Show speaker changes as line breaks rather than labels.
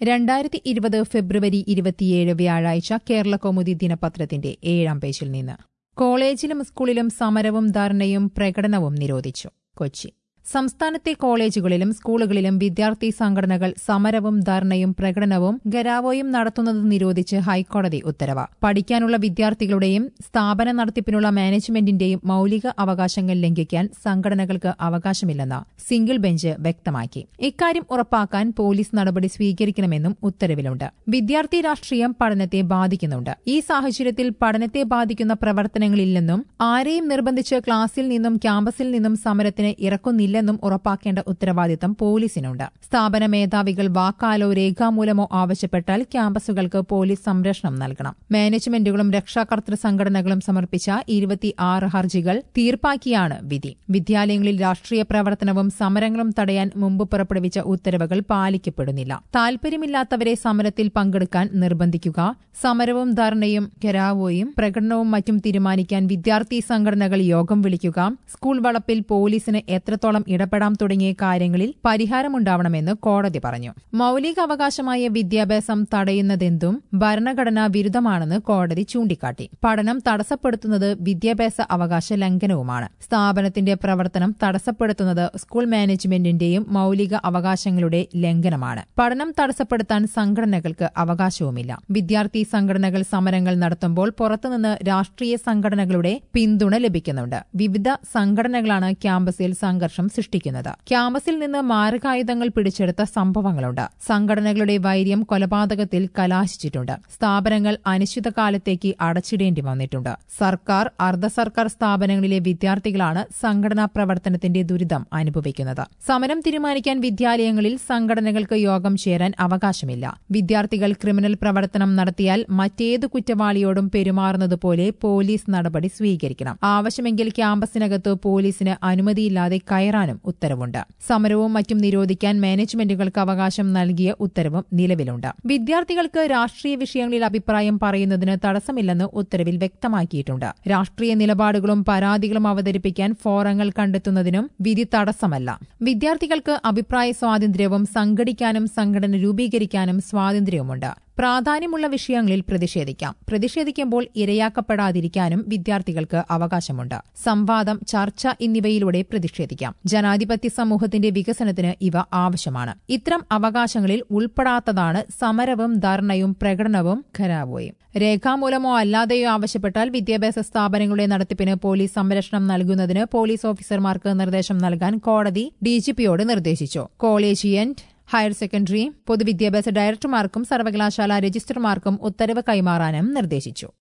രണ്ടായിരത്തി ഇരുപത് ഫെബ്രുവരി ഇരുപത്തിയേഴ് വ്യാഴാഴ്ച കേരള കൗമുദി ദിനപത്രത്തിന്റെ ഏഴാം പേജിൽ നിന്ന് കോളേജിലും സ്കൂളിലും സമരവും ധർണയും പ്രകടനവും നിരോധിച്ചു കൊച്ചി സംസ്ഥാനത്തെ കോളേജുകളിലും സ്കൂളുകളിലും വിദ്യാർത്ഥി സംഘടനകൾ സമരവും ധർണയും പ്രകടനവും ഗരാവോയും നടത്തുന്നത് നിരോധിച്ച് ഹൈക്കോടതി ഉത്തരവ് പഠിക്കാനുള്ള വിദ്യാർത്ഥികളുടെയും സ്ഥാപന നടത്തിപ്പിനുള്ള മാനേജ്മെന്റിന്റെയും മൌലിക അവകാശങ്ങൾ ലംഘിക്കാൻ സംഘടനകൾക്ക് അവകാശമില്ലെന്ന് സിംഗിൾ ബെഞ്ച് വ്യക്തമാക്കി ഇക്കാര്യം ഉറപ്പാക്കാൻ പോലീസ് നടപടി സ്വീകരിക്കണമെന്നും ഉത്തരവിലുണ്ട് വിദ്യാർത്ഥി രാഷ്ട്രീയം പഠനത്തെ ബാധിക്കുന്നുണ്ട് ഈ സാഹചര്യത്തിൽ പഠനത്തെ ബാധിക്കുന്ന പ്രവർത്തനങ്ങളില്ലെന്നും ആരെയും നിർബന്ധിച്ച് ക്ലാസിൽ നിന്നും ക്യാമ്പസിൽ നിന്നും സമരത്തിന് ഇറക്കുന്നില്ലെന്നും ഉറപ്പാക്കേണ്ട ഉത്തരവാദിത്തം പോലീസിനുണ്ട് സ്ഥാപന മേധാവികൾ വാക്കാലോ രേഖാമൂലമോ ആവശ്യപ്പെട്ടാൽ ക്യാമ്പസുകൾക്ക് പോലീസ് സംരക്ഷണം നൽകണം മാനേജ്മെന്റുകളും രക്ഷാകർതൃ സംഘടനകളും സമർപ്പിച്ച ഇരുപത്തിയാറ് ഹർജികൾ തീർപ്പാക്കിയാണ് വിധി വിദ്യാലയങ്ങളിൽ രാഷ്ട്രീയ പ്രവർത്തനവും സമരങ്ങളും തടയാൻ മുമ്പ് പുറപ്പെടുവിച്ച ഉത്തരവുകൾ പാലിക്കപ്പെടുന്നില്ല താൽപര്യമില്ലാത്തവരെ സമരത്തിൽ പങ്കെടുക്കാൻ നിർബന്ധിക്കുക സമരവും ധർണയും ഘെരാവോയും പ്രകടനവും മറ്റും തീരുമാനിക്കാൻ വിദ്യാർത്ഥി സംഘടനകൾ യോഗം വിളിക്കുക സ്കൂൾ വളപ്പിൽ പോലീസിന് എത്രത്തോളം ഇടപെടാം തുടങ്ങിയ കാര്യങ്ങളിൽ പരിഹാരമുണ്ടാവണമെന്ന് കോടതി പറഞ്ഞു മൌലികാവകാശമായ വിദ്യാഭ്യാസം തടയുന്നതെന്തും ഭരണഘടനാ വിരുദ്ധമാണെന്ന് കോടതി ചൂണ്ടിക്കാട്ടി പഠനം തടസ്സപ്പെടുത്തുന്നത് വിദ്യാഭ്യാസ അവകാശ ലംഘനവുമാണ് സ്ഥാപനത്തിന്റെ പ്രവർത്തനം തടസ്സപ്പെടുത്തുന്നത് സ്കൂൾ മാനേജ്മെന്റിന്റെയും മൌലിക അവകാശങ്ങളുടെ ലംഘനമാണ് പഠനം തടസ്സപ്പെടുത്താൻ സംഘടനകൾക്ക് അവകാശവുമില്ല വിദ്യാർത്ഥി സംഘടനകൾ സമരങ്ങൾ നടത്തുമ്പോൾ പുറത്തുനിന്ന് രാഷ്ട്രീയ സംഘടനകളുടെ പിന്തുണ ലഭിക്കുന്നുണ്ട് വിവിധ സംഘടനകളാണ് ക്യാമ്പസിൽ സംഘർഷം സൃഷ്ടിക്കുന്നത് ക്യാമ്പസിൽ നിന്ന് മാരകായുധങ്ങൾ പിടിച്ചെടുത്ത സംഭവങ്ങളുണ്ട് സംഘടനകളുടെ വൈര്യം കൊലപാതകത്തിൽ കലാശിച്ചിട്ടുണ്ട് സ്ഥാപനങ്ങൾ അനിശ്ചിതകാലത്തേക്ക് അടച്ചിടേണ്ടി വന്നിട്ടുണ്ട് സർക്കാർ അർദ്ധ സർക്കാർ സ്ഥാപനങ്ങളിലെ വിദ്യാർത്ഥികളാണ് സംഘടനാ പ്രവർത്തനത്തിന്റെ ദുരിതം അനുഭവിക്കുന്നത് സമരം തീരുമാനിക്കാൻ വിദ്യാലയങ്ങളിൽ സംഘടനകൾക്ക് യോഗം ചേരാൻ അവകാശമില്ല വിദ്യാർത്ഥികൾ ക്രിമിനൽ പ്രവർത്തനം നടത്തിയാൽ മറ്റേതു കുറ്റവാളിയോടും പെരുമാറുന്നതുപോലെ പോലീസ് നടപടി സ്വീകരിക്കണം ആവശ്യമെങ്കിൽ ക്യാമ്പസിനകത്ത് പോലീസിന് അനുമതിയില്ലാതെ കയറാനും ഉത്തരവുണ്ട് സമരവും മറ്റും നിരോധിക്കാൻ മാനേജ്മെന്റുകൾക്ക് അവകാശം നൽകിയ ഉത്തരവും നിലവിലുണ്ട് വിദ്യാർത്ഥികൾക്ക് രാഷ്ട്രീയ വിഷയങ്ങളിൽ അഭിപ്രായം പറയുന്നതിന് തടസ്സമില്ലെന്ന് ഉത്തരവിൽ വ്യക്തമാക്കിയിട്ടുണ്ട് രാഷ്ട്രീയ നിലപാടുകളും പരാതികളും അവതരിപ്പിക്കാൻ ഫോറങ്ങൾ കണ്ടെത്തുന്നതിനും വിധി തടസ്സമല്ല വിദ്യാർത്ഥികൾക്ക് അഭിപ്രായ സ്വാതന്ത്ര്യവും സംഘടിക്കാനും സംഘടന രൂപീകരിക്കാനും സ്വാതന്ത്ര്യവുമുണ്ട് പ്രാധാന്യമുള്ള വിഷയങ്ങളിൽ പ്രതിഷേധിക്കാം പ്രതിഷേധിക്കുമ്പോൾ ഇരയാക്കപ്പെടാതിരിക്കാനും വിദ്യാർത്ഥികൾക്ക് അവകാശമുണ്ട് സംവാദം ചർച്ച എന്നിവയിലൂടെ പ്രതിഷേധിക്കാം ജനാധിപത്യ സമൂഹത്തിന്റെ വികസനത്തിന് ഇവ ആവശ്യമാണ് ഇത്തരം അവകാശങ്ങളിൽ ഉൾപ്പെടാത്തതാണ് സമരവും ധർണയും പ്രകടനവും ഖരാവോയും രേഖാമൂലമോ അല്ലാതെയോ ആവശ്യപ്പെട്ടാൽ വിദ്യാഭ്യാസ സ്ഥാപനങ്ങളുടെ നടത്തിപ്പിന് പോലീസ് സംരക്ഷണം നൽകുന്നതിന് പോലീസ് ഓഫീസർമാർക്ക് നിർദ്ദേശം നൽകാൻ കോടതി ഡിജിപിയോട് നിർദ്ദേശിച്ചു കോളേജിയന്റ് ഹയർ സെക്കൻഡറി പൊതുവിദ്യാഭ്യാസ ഡയറക്ടർമാർക്കും സർവകലാശാല രജിസ്ട്രാർമാർക്കും ഉത്തരവ് കൈമാറാനും നിർദ്ദേശിച്ചു